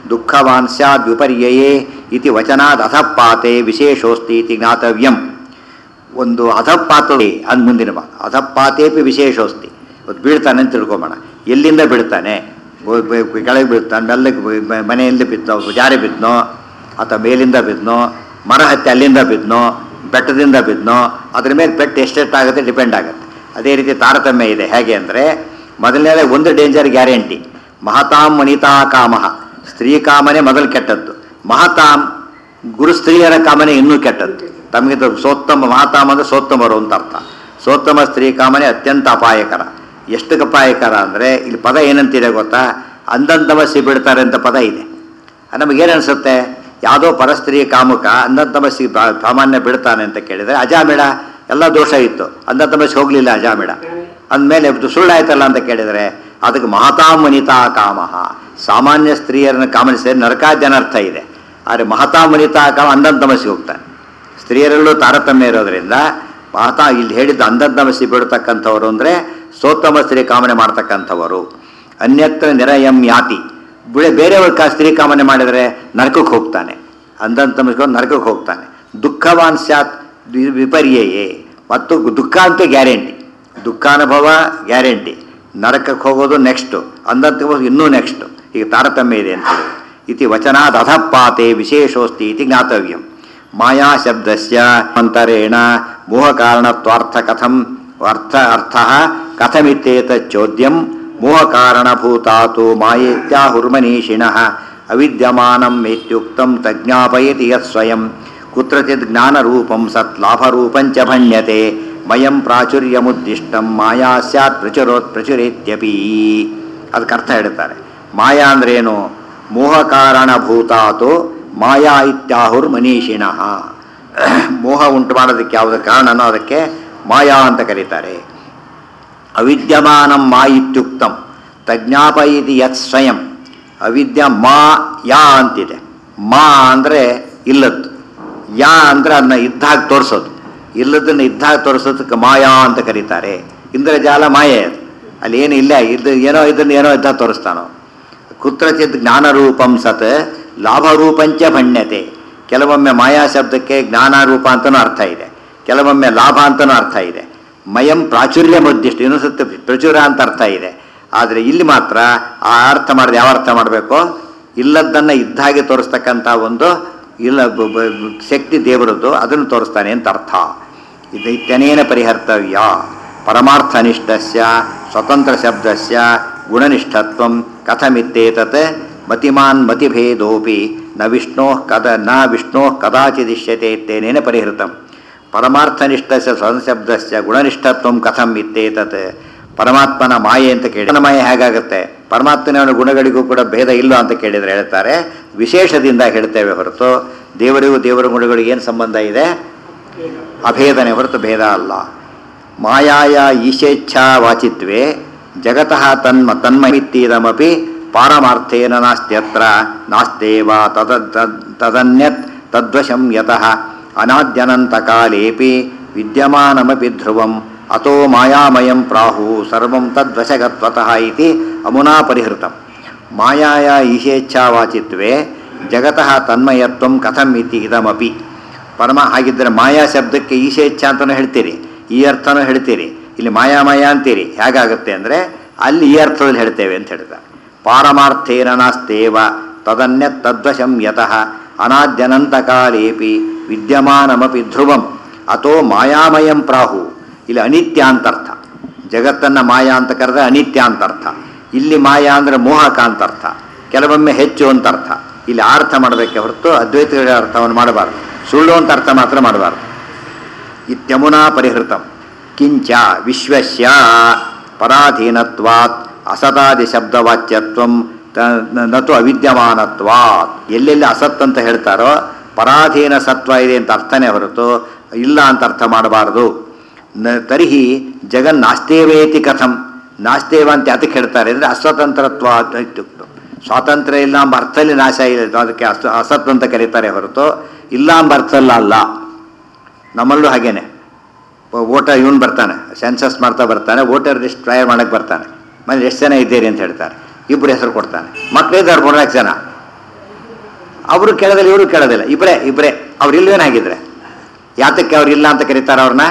Speaker 1: ದುಃಖವಾನ್ ಸ್ಯಾದ್ ವಿಪರ್ಯಯೇ ಇತಿ ವಚನಾದ್ ಅಧಪಾತೆ ವಿಶೇಷೋಸ್ತಿ ಇತಿ ಜ್ಞಾತವ್ಯಂ ಒಂದು ಅಧಪಾತ ಅಂದ್ ಮುಂದಿನ ಮಾತು ಅಧಪಾತೇಪಿ ವಿಶೇಷೋಸ್ತಿ ಇವತ್ತು ಬೀಳ್ತಾನೆ ಅಂತ ತಿಳ್ಕೊಂಬೋಣ ಎಲ್ಲಿಂದ ಬೀಳ್ತಾನೆ ಬ- ಬ- ಕೆಳಗೆ ಬೀಳ್ತಾನೆ ಮೆಲ್ಲಗೆ ಬ- ಮ- ಮನೆಯಿಂದ ಬಿದ್ದೋ ಜಾರಿ ಬಿದ್ನೋ ಅಥವಾ ಮೇಲಿಂದ ಬಿದ್ನೋ ಮರ ಹತ್ತಿ ಅಲ್ಲಿಂದ ಬಿದ್ನೋ ಬೆಟ್ಟದಿಂದ ಬಿದ್ನೋ ಅದ್ರ ಮೇಲೆ ಪೆಟ್ಟು ಎಷ್ಟೆಷ್ಟಾಗುತ್ತೆ ಡಿಪೆಂಡ್ ಆಗುತ್ತೆ ಅದೇ ರೀತಿ ತಾರತಮ್ಯ ಇದೆ ಹೇಗೆ ಅಂದರೆ ಮೊದಲನೇ ಒಂದು ಡೇಂಜರ್ ಗ್ಯಾರಂಟಿ ಮಹತಾಂ ವನಿತಾ ಕಾಮಃ ಸ್ತ್ರೀ ಕಾಮನೆ ಮೊದಲು ಕೆಟ್ಟದ್ದು ಮಹತಾಂ ಗುರು ಸ್ತ್ರೀಯರ ಕಾಮನೆ ಇನ್ನೂ ಕೆಟ್ಟದ್ದು ತಮಗೆ ಇದು ಸೋತ್ತಮ ಮಹಾತಾಮ ಅಂದರೆ ಸೋತ್ತಮರು ಅಂತ ಅರ್ಥ ಸೋತ್ತಮ ಸ್ತ್ರೀ ಕಾಮನೆ ಅತ್ಯಂತ ಅಪಾಯಕರ ಎಷ್ಟು ಅಪಾಯಕರ ಅಂದರೆ ಇಲ್ಲಿ ಪದ ಏನಂತಿದೆ ಗೊತ್ತಾ ಅಂದಂತಮಸ್ಸಿ ಬಿಡ್ತಾರೆ ಅಂತ ಪದ ಇದೆ ನಮಗೇನು ಅನಿಸುತ್ತೆ ಯಾವುದೋ ಪರಸ್ತ್ರೀ ಕಾಮುಕ ಅಂದಂತಮಸ್ಸಿ ಬಾ- ಸಾಮಾನ್ಯ ಬಿಡ್ತಾನೆ ಅಂತ ಕೇಳಿದರೆ ಅಜಾಮಿಡ ಎಲ್ಲ ದೋಷ ಇತ್ತು ಅಂದಂತಮಸ್ಸಿ ಹೋಗಲಿಲ್ಲ ಅಜಾಮಿಡ ಅಂದಮೇಲೆ ಇದು ಸುಳ್ಳಾಯ್ತಲ್ಲ ಅಂತ ಕೇಳಿದರೆ ಅದಕ್ಕೆ ಮಹತಾಮನಿತಾ ಕಾಮಃ ಸಾಮಾನ್ಯ ಸ್ತ್ರೀಯರನ್ನು ಕಾಮನಿಸಿದ್ರೆ ನರಕಾದ್ಯನರ್ಥ ಇದೆ ಆದರೆ ಮಹತಾಮನಿತಾ ಕಾಮ ಅಂದಂತಮಸ್ಸಿಗೆ ಹೋಗ್ತಾನೆ ಸ್ತ್ರೀಯರಲ್ಲೂ ತಾರತಮ್ಯ ಇರೋದ್ರಿಂದ ಮಹತಾ ಇಲ್ಲಿ ಹೇಳಿದ್ದು ಅಂದಂತಮಸ್ಸಿ ಬಿಡ್ತಕ್ಕಂಥವ್ರು ಅಂದರೆ ಸೋತ್ತಮ ಸ್ತ್ರೀ ಕಾಮನೆ ಮಾಡ್ತಕ್ಕಂಥವರು ಅನ್ಯತ್ರ ನಿರಯಂ ಯಾತಿ ಬಿಳೆ ಬೇರೆಯವ್ರ ಕಾ ಸ್ತ್ರೀ ಕಾಮನೆ ಮಾಡಿದರೆ ನರಕಕ್ಕೆ ಹೋಗ್ತಾನೆ ಅಂದಂತಮಸ್ಕೊಂಡು ನರಕಕ್ಕೆ ಹೋಗ್ತಾನೆ ದುಃಖವಾನ್ ಸ್ಯಾತ್ ವಿ- ವಿಪರ್ಯಯೇ ಮತ್ತು ದುಃಖ ಅಂತ ಗ್ಯಾರಂಟಿ ದುಃಖಾನುಭವ ಗ್ಯಾರಂಟಿ ನರಕಕ್ಕೆ ಹೋಗೋದು ನೆಕ್ಸ್ಟು ಅಂದಂತ ಇನ್ನೂ ನೆಕ್ಸ್ಟು ಈಗ ತಾರತಮ್ಯ ಇದೆ ಅಂತ ಹೇಳಿ ಇತಿ ವಚನಾದ್ ಅಧಪಾತೆ ವಿಶೇಷೋಸ್ತಿ ಇತಿ ಜ್ಞಾತವ್ಯಂ ಮಾಯಾ ಶಬ್ದಸ್ಯ ಅಂತರೇಣ ಮೋಹಕಾರಣತ್ವಾರ್ಥ ಕಥಂ ಅರ್ಥ ಅರ್ಥ ಕಥಮಿತ್ಯೇತ ಚೋದ್ಯಂ ಮೋಹಕಾರಣಭೂತಾತು ಮಾಯೇತ್ಯಾಹುರ್ಮನೀಷಿಣಃ ಅವಿದ್ಯಮಾನಂ ಇತ್ಯುಕ್ತಂ ತಜ್ಞಾಪಯತಿ ಯತ್ ಸ್ವಯಂ ಕುತ್ರಚಿತ್ ಜ್ಞಾನರೂಪಂ ಸತ್ ಲಾಭರೂಪಂಚ ಭಣ್ಯತೆ ಮಯಂ ಪ್ರಾಚುರ್ಯಮುದ್ದಿಷ್ಟಂ ಮಾಯಾ ಸ್ಯಾತ್ ಪ್ರಚುರೋತ್ ಪ್ರಚುರೇತ್ಯಪಿ ಅದಕ್ಕೆ ಅರ್ಥ ಹೇಳ್ತಾರೆ ಮಾಯಾ ಅಂದ್ರೇನು ಮೋಹಕಾರಣಭೂತಾತು ಮಾಯಾ ಇತ್ಯಾಹುರ್ ಮನೀಷಿಣಃ ಮೋಹ ಉಂಟು ಮಾಡೋದಕ್ಕೆ ಯಾವುದ ಕಾರಣನೋ ಅದಕ್ಕೆ ಮಾಯಾ ಅಂತ ಕರೀತಾರೆ ಅವಿದ್ಯಮಾನಂ ಮಾ ಇತ್ಯುಕ್ತಂ ತಜ್ಞಾಪಯಿತಿ ಯತ್ ಸ್ವಯಂ ಅವಿದ್ಯ ಮಾ ಯಾ ಅಂತಿದೆ ಮಾ ಅಂದರೆ ಇಲ್ಲದ್ದು ಯಾ ಅಂದರೆ ಅದನ್ನ ಇದ್ದಾಗ ತೋರಿಸೋದು ಇಲ್ಲದನ್ನು ಇದ್ದಾಗ ತೋರಿಸೋದಕ್ಕೆ ಮಾಯಾ ಅಂತ ಕರೀತಾರೆ ಇಂದ್ರಜಾಲ ಮಾಯೆ ಅದು ಅಲ್ಲಿ ಏನು ಇಲ್ಲ ಇದು ಏನೋ ಇದನ್ನು ಏನೋ ಇದ್ದಾಗ ತೋರಿಸ್ತಾನೋ ಕುತ್ರಚಿತ್ ಜ್ಞಾನರೂಪಂ ಸತ್ ಲಾಭರೂಪಂಚ ಭಣ್ಯತೆ ಕೆಲವೊಮ್ಮೆ ಮಾಯಾ ಶಬ್ದಕ್ಕೆ ಜ್ಞಾನರೂಪ ಅಂತನೂ ಅರ್ಥ ಇದೆ ಕೆಲವೊಮ್ಮೆ ಲಾಭ ಅಂತನೂ ಅರ್ಥ ಇದೆ ಮಯಂ ಪ್ರಾಚುರ್ಯ ಮುದ್ದಿಷ್ಟು ಇನ್ನೊಂದು ಪ್ರಚುರ ಅಂತ ಅರ್ಥ ಇದೆ ಆದರೆ ಇಲ್ಲಿ ಮಾತ್ರ ಆ ಅರ್ಥ ಮಾಡಿದ್ರೆ ಯಾವ ಅರ್ಥ ಮಾಡಬೇಕು ಇಲ್ಲದ್ದನ್ನು ಇದ್ದ ಹಾಗೆ ತೋರಿಸ್ತಕ್ಕಂಥ ಒಂದು ಇಲ್ಲ ಬ- ಬ- ಶಕ್ತಿ ದೇವರದ್ದು ಅದನ್ನು ತೋರಿಸ್ತಾನೆ ಅಂತ ಅರ್ಥ ಇದು ಇತ್ಯನೇನ ಪರಿಹರ್ತವ್ಯ ಪರಮಾರ್ಥನಿಷ್ಠಸ್ಯ ಸ್ವತಂತ್ರ ಶಬ್ದಸ್ಯ ಗುಣನಿಷ್ಠತ್ವಂ ಕಥಮಿತ್ತೇತತ್ ಮತಿಮಾನ್ ಮತಿಭೇದೋಪಿ ನ ವಿಷ್ಣೋ ಕದ ನ ವಿಷ್ಣೋ ಕದಾಚಿದಿಶ್ಯತೆ ಇತ್ತೇನೇನ ಪರಿಹೃತಂ ಪರಮಾರ್ಥನಿಷ್ಠಸ್ಯ ಸ್ವತಂತ್ರ ಶಬ್ದಸ್ಯ ಗುಣನಿಷ್ಠತ್ವಂ ಕಥಂ ಇತ್ತೇತತ್ ಪರಮಾತ್ಮನ ಮಾಯೆ ಅಂತ ಕೇಳಿ ಮಾಯೆ ಹೇಗಾಗುತ್ತೆ ಪರಮಾತ್ಮನ ಗುಣಗಳಿಗೂ ಕೂಡ ಭೇದ ಇಲ್ಲ ಅಂತ ಕೇಳಿದರೆ ಹೇಳ್ತಾರೆ ವಿಶೇಷದಿಂದ ಹೇಳ್ತೇವೆ ಹೊರತು ದೇವರಿಗೂ ದೇವರ ಗುಣಗಳಿಗೆ ಏನು ಸಂಬಂಧ ಇದೆ ಅಭೇದನೆ ಹೊರತು ಭೇದ ಅಲ್ಲ ಮಾಯಾಯ ಈಶೇಚ್ಛಾ ವಾಚಿತ್ವೇ ಜಗತಃ ತನ್ಮ ತನ್ಮಮಿತ್ತೀದಮಪಿ ಪಾರಮಾರ್ಥೇನ ನಾಸ್ತ್ಯತ್ರ ನಾಸ್ತೇವ ತದ ತದ್- ತದನ್ಯತ್ ತದ್ವಶಂ ಯತಃ ಅನಾದ್ಯನಂತಕಾಲೇಪಿ ವಿದ್ಯಮಾನಮಪಿ ಧ್ರುವಂ ಅತೋ ಮಾಯಾಮಯಂ ಪ್ರಾಹು ಸರ್ವಂ ತದ್ವಶಗತ್ವತಃ ಇತಿ ಅಮುನಾ ಪರಿಹೃತಂ ಮಾಯಾಯ ಈಶೇಚ್ಛಾವಾಚಿತ್ವೇ ಜಗತಃ ತನ್ಮಯತ್ವಂ ಕಥಂ ಇತಿ ಇದಮಪಿ ಪರಮ ಹಾಗಿದ್ದರೆ ಮಾಯಾ ಶಬ್ದಕ್ಕೆ ಈಶೇಚ್ಛ ಅಂತಲೂ ಹೇಳ್ತೀರಿ ಈ ಅರ್ಥನೂ ಹೇಳ್ತೀರಿ ಇಲ್ಲಿ ಮಾಯಾಮಯ ಅಂತೀರಿ ಹೇಗಾಗುತ್ತೆ ಅಂದರೆ ಅಲ್ಲಿ ಈ ಅರ್ಥದಲ್ಲಿ ಹೇಳ್ತೇವೆ ಅಂತ ಹೇಳ್ತಾರೆ ಪಾರಮಾರ್ಥೇನ ನಾಸ್ತೇವ ತದನ್ಯ ತದ್ವಶಂ ಯತಃ ಅನಾದ್ಯನಂತಕಾಲೇಪಿ ವಿದ್ಯಮಾನಮಪಿ ಧ್ರುವಂ ಅಥೋ ಮಾಯಾಮಯಂ ಪ್ರಾಹು ಇಲ್ಲಿ ಅನಿತ್ಯ ಅಂತ ಅರ್ಥ ಜಗತ್ತನ್ನು ಮಾಯಾ ಅಂತ ಕರೆದ್ರೆ ಅನಿತ್ಯ ಅಂತ ಅರ್ಥ ಇಲ್ಲಿ ಮಾಯಾ ಅಂದರೆ ಮೋಹಕ ಅಂತ ಅರ್ಥ ಕೆಲವೊಮ್ಮೆ ಹೆಚ್ಚು ಅಂತ ಅರ್ಥ ಇಲ್ಲಿ ಆ ಅರ್ಥ ಮಾಡಬೇಕೆ ಹೊರತು ಅದ್ವೈತಗಳ ಅರ್ಥವನ್ನು ಮಾಡಬಾರ್ದು ಸುಳ್ಳು ಅಂತ ಅರ್ಥ ಮಾತ್ರ ಮಾಡಬಾರ್ದು ಇತ್ಯಮುನಾ ಪರಿಹೃತಂ ಕಿಂಚ ವಿಶ್ವಸ್ಯ ಪರಾಧೀನತ್ವಾತ್ ಅಸತಾದಿ ಶಬ್ದವಾಚ್ಯತ್ವಂ ತ- ನತು ಅವಿದ್ಯಮಾನತ್ವಾತ್ ಎಲ್ಲೆಲ್ಲಿ ಅಸತ್ ಅಂತ ಹೇಳ್ತಾರೋ ಪರಾಧೀನ ಸತ್ವ ಇದೆ ಅಂತ ಅರ್ಥನೇ ಹೊರತು ಇಲ್ಲ ಅಂತ ಅರ್ಥ ಮಾಡಬಾರದು ನ ತರ್ಹಿ ಜಗನ್ ನಾಸ್ತೇವೇತಿ ಕಥಂ ನಾಸ್ತೇವ ಅಂತ ಅದಕ್ಕೆ ಹೇಳ್ತಾರೆ ಅಂದರೆ ಅಸ್ವತಂತ್ರತ್ವ ಅಂತ ಇತ್ಯುಕ್ತ ಸ್ವಾತಂತ್ರ್ಯ ಇಲ್ಲ ಎಂಬ ಅರ್ಥದಲ್ಲಿ ನಾಶ ಇಲ್ಲ ಅದಕ್ಕೆ ಅಸ್ ಅಸತ್ ಅಂತ ಕರೀತಾರೆ ಹೊರತು ಇಲ್ಲ ಎಂಬ ಅರ್ಥಲ್ಲ ಅಲ್ಲ ನಮ್ಮಲ್ಲೂ ಹಾಗೇನೆ ವೋಟರ್ ಇವನು ಬರ್ತಾನೆ ಸೆನ್ಸಸ್ ಮಾಡ್ತಾ ಬರ್ತಾನೆ ವೋಟರ್ ಲಿಸ್ಟ್ ತಯಾರು ಮಾಡಕ್ಕೆ ಬರ್ತಾನೆ ಮನೇಲಿ ಎಷ್ಟು ಜನ ಇದ್ದೀರಿ ಅಂತ ಹೇಳ್ತಾರೆ ಇಬ್ಬರು ಹೆಸರು ಕೊಡ್ತಾನೆ ಮಕ್ಕಳಿದ್ದಾರೆ ಮೂರ್ನಾಲ್ಕು ಜನ ಅವರು ಕೇಳೋದಿಲ್ಲ ಇವರು ಕೇಳೋದಿಲ್ಲ ಇಬ್ಬರೇ ಇಬ್ಬರೇ ಅವ್ರು ಇಲ್ವೇನಾಗಿದ್ರೆ ಯಾತಕ್ಕೆ ಅವ್ರು ಇಲ್ಲ ಅಂತ ಕರೀತಾರೆ ಅವ್ರನ್ನ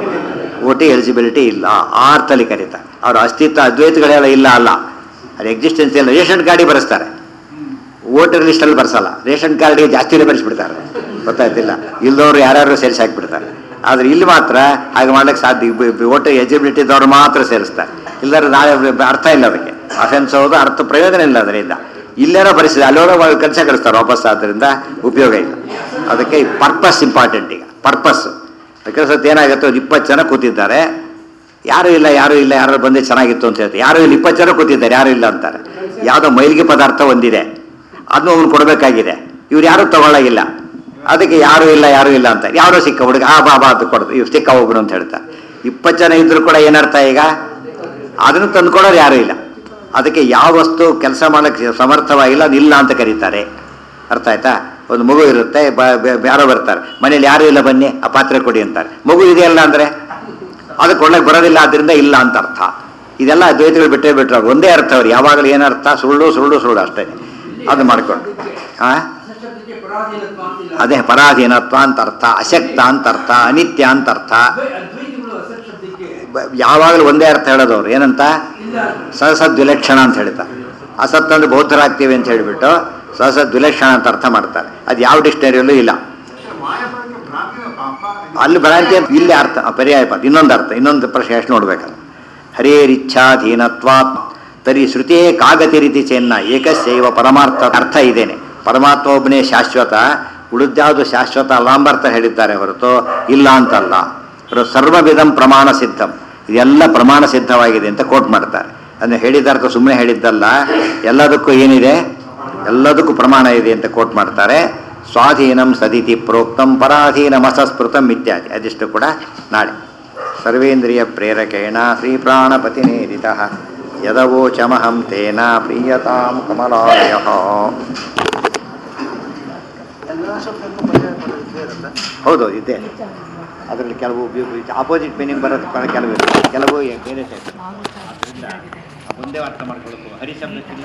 Speaker 1: ಓಟಿ ಎಲಿಜಿಬಿಲಿಟಿ ಇಲ್ಲ ಆ ಅರ್ಥದಲ್ಲಿ ಕರೀತಾರೆ ಅವ್ರ ಅಸ್ತಿತ್ವ ಅದ್ವೈತಗಳೆಲ್ಲ ಇಲ್ಲ ಅಲ್ಲ ಅದು ಎಕ್ಸಿಸ್ಟೆನ್ಸ್ ಇಲ್ಲ ರೇಷನ್ ಕಾರ್ಡಿ ಬರೆಸ್ತಾರೆ ವೋಟರ್ ಲಿಸ್ಟಲ್ಲಿ ಬರ್ಸಲ್ಲ ರೇಷನ್ ಕಾರ್ಡಿಗೆ ಜಾಸ್ತಿನೇ ಬರೆಸ್ಬಿಡ್ತಾರೆ ಗೊತ್ತಾಯ್ತಿಲ್ಲ ಇಲ್ದವ್ರು ಯಾರ್ಯಾರು ಸೇರಿಸಿ ಹಾಕ್ಬಿಡ್ತಾರೆ ಆದರೆ ಇಲ್ಲಿ ಮಾತ್ರ ಹಾಗೆ ಮಾಡ್ಲಿಕ್ಕೆ ಸಾಧ್ಯ ವೋಟರ್ ಎಲಿಜಿಬಿಲಿಟಿ ಇದ್ದವ್ರು ಮಾತ್ರ ಸೇರಿಸ್ತಾರೆ ಇಲ್ಲದ್ರೆ ನಾಳೆ ಅರ್ಥ ಇಲ್ಲ ಅದಕ್ಕೆ ಅಫೆನ್ಸ್ ಹೌದು ಅರ್ಥ ಪ್ರಯೋಜನ ಇಲ್ಲ ಅದರಿಂದ ಇಲ್ಲೇನೋ ಪರಿಸ್ಥಿತಿ ಅಲ್ಲೋರೋ ಕೆಲಸ ಕಳಿಸ್ತಾರೆ ವಾಪಸ್ ಆದ್ದರಿಂದ ಉಪಯೋಗ ಇಲ್ಲ ಅದಕ್ಕೆ ಪರ್ಪಸ್ ಇಂಪಾರ್ಟೆಂಟ್ ಈಗ ಪರ್ಪಸ್ ಕೆಲಸ ಏನಾಗುತ್ತೆ ಒಂದು ಇಪ್ಪತ್ತು ಜನ ಕೂತಿದ್ದಾರೆ ಯಾರು ಇಲ್ಲ ಯಾರು ಇಲ್ಲ ಯಾರು ಬಂದೇ ಚೆನ್ನಾಗಿತ್ತು ಅಂತ ಹೇಳ್ತಾರೆ ಯಾರು ಇಲ್ಲ ಇಪ್ಪತ್ತು ಜನ ಕೂತಿದ್ದಾರೆ ಯಾರು ಇಲ್ಲ ಅಂತಾರೆ ಯಾವುದೋ ಮೈಲಿಗೆ ಪದಾರ್ಥ ಒಂದಿದೆ ಅದನ್ನು ಅವ್ನು ಕೊಡಬೇಕಾಗಿದೆ ಇವ್ರು ಯಾರು ತಗೊಳ್ಳಾಗಿಲ್ಲ ಅದಕ್ಕೆ ಯಾರು ಇಲ್ಲ ಯಾರು ಇಲ್ಲ ಅಂತ ಯಾರೋ ಸಿಕ್ಕ ಹುಡುಗ ಆ ಬಾ ಬಾ ಅಂತ ಕೊಡ್ದು ಇವ್ ಸಿಕ್ಕ ಒಬ್ರು ಅಂತ ಹೇಳ್ತಾರೆ ಇಪ್ಪತ್ತು ಜನ ಇದ್ರು ಕೂಡ ಏನರ್ಥ ಈಗ ಅದನ್ನು ತಂದ್ಕೊಡೋರು ಯಾರು ಇಲ್ಲ ಅದಕ್ಕೆ ಯಾವ ವಸ್ತು ಕೆಲಸ ಮಾಡಕ್ಕೆ ಸಮರ್ಥವಾಗಿಲ್ಲ ಅದಿಲ್ಲ ಅಂತ ಕರೀತಾರೆ ಅರ್ಥ ಆಯ್ತಾ ಒಂದು ಮಗು ಇರುತ್ತೆ ಬ- ಬ- ಯಾರೋ ಬರ್ತಾರೆ ಮನೇಲಿ ಯಾರು ಇಲ್ಲ ಬನ್ನಿ ಆ ಪಾತ್ರೆ ಕೊಡಿ ಅಂತಾರೆ ಮಗು ಇದೆಯಲ್ಲ ಅಂದ್ರೆ ಅದಕ್ಕೆ ಒಳ್ಳೆಗೆ ಬರೋದಿಲ್ಲ ಅದರಿಂದ ಇಲ್ಲ ಅಂತ ಅರ್ಥ ಇದೆಲ್ಲ ದ್ವೈತಗಳು ಬಿಟ್ಟೇ ಬಿಟ್ಟರೆ ಒಂದೇ ಅರ್ಥ ಅವ್ರು ಯಾವಾಗಲೂ ಏನರ್ಥ ಸುಳ್ಳು ಸುಳ್ಳು ಸುಳ್ಳು ಅಷ್ಟೇ ಅದು ಮಾಡ್ಕೊಂಡು ಆ
Speaker 2: ಅಸಶಬ್ದಕ್ಕೆ ಪರಾಧೀನತ್ವ ಅಂತಿಲ್ಲ
Speaker 1: ಅದೇ ಪರಾಧೀನತ್ವ ಅಂತ ಅರ್ಥ ಅಶಕ್ತ ಅಂತ ಅರ್ಥ ಅನಿತ್ಯ ಅಂತ ಅರ್ಥ
Speaker 2: ಅದ್ವೈ- ಅದ್ವೈತಿಗಳು ಅಸಶಬ್ದಕ್ಕೆ
Speaker 1: ಬ- ಯಾವಾಗಲೂ ಒಂದೇ ಅರ್ಥ ಹೇಳೋದು ಅವ್ರು ಏನಂತ
Speaker 2: ಇಲ್ಲ
Speaker 1: ಸಹಸದ್ ವಿಲಕ್ಷಣ ಅಂತ ಹೇಳ್ತಾರೆ ಅಸತ್ ಅಂದ್ರೆ ಬೌದ್ಧರಾಗ್ತೀವಿ ಅಂತ ಹೇಳಿಬಿಟ್ಟು ಸಹಸದ್ ವಿಲಕ್ಷಣ ಅಂತ ಅರ್ಥ ಮಾಡ್ತಾರೆ ಅದು ಯಾವ ಡಿಕ್ಷನರಿಯಲ್ಲೂ ಇಲ್ಲ
Speaker 3: ಮಾಯವಾಗಿ ಭ್ರಾಂತಿನ ಪಾಪ
Speaker 1: ಅಲ್ಲಿ ಭ್ರಾಂತಿ ಅಂತ ಇಲ್ಲಿ ಅರ್ಥ ಆ, ಪರ್ಯಾಯ ಪದ ಇನ್ನೊಂದು ಅರ್ಥ ಇನ್ನೊಂದು ಪ್ರಶ್ನೆ ಎಷ್ಟು ನೋಡ್ಬೇಕಲ್ಲ ಹರೇರಿಚ್ಛಾಧೀನತ್ವಾತ್ ತರಿ ಶ್ರುತೇ ಕಾಗತಿ ರೀತಿ ಚೆನ್ನ ಏಕಸ್ಯೈವ ಪರಮಾರ್ಥ ಅರ್ಥ ಇದೇನೆ ಪರಮಾತ್ಮ ಒಬ್ಬನೇ ಶಾಶ್ವತ ಉಳಿದ್ಯಾವುದು ಶಾಶ್ವತ ಅಲ್ಲಾಂಬರ್ಥ ಹೇಳಿದ್ದಾರೆ ಹೊರತು ಇಲ್ಲ ಅಂತಲ್ಲ ಅವರು ಸರ್ವವಿಧಂ ಪ್ರಮಾಣ ಸಿದ್ಧಂ ಇದೆಲ್ಲ ಪ್ರಮಾಣ ಸಿದ್ಧವಾಗಿದೆ ಅಂತ ಕೋಟ್ ಮಾಡ್ತಾರೆ ಅದನ್ನು ಹೇಳಿದ ಅರ್ಥ ಸುಮ್ಮನೆ ಹೇಳಿದ್ದಲ್ಲ ಎಲ್ಲದಕ್ಕೂ ಏನಿದೆ ಎಲ್ಲದಕ್ಕೂ ಪ್ರಮಾಣ ಇದೆ ಅಂತ ಕೋಟ್ ಮಾಡ್ತಾರೆ ಸ್ವಾಧೀನಂ ಸದಿತಿ ಪ್ರೋಕ್ತಂ ಪರಾಧೀನಂ ಅಸಸ್ಮೃತಂ ಇತ್ಯಾದಿ ಅದಿಷ್ಟು ಕೂಡ ನಾಳೆ ಸರ್ವೇಂದ್ರಿಯ ಪ್ರೇರಕೇಣ ಶ್ರೀ ಪ್ರಾಣಪತಿನೇರಿತ ಯದವೋಚಮಹಂ ತೇನ ಪ್ರೀಯತಾಂ ಕಮಲಾಲಯ ಹೌದು ಇದೆ ಅದರಲ್ಲಿ ಕೆಲವು ಆಪೋಸಿಟ್ ಮೀನಿಂಗ್ ಬರೋದು ಕೆಲವು ಇರುತ್ತೆ. ಕೆಲವು ಬೇರೆ type. ಅದರಿಂದ ಒಂದೇ ಅರ್ಥ ಮಾಡ್ಕೊಳ್ಳೋದು ಹರಿಶಬ್ದಕ್ಕಿಂತ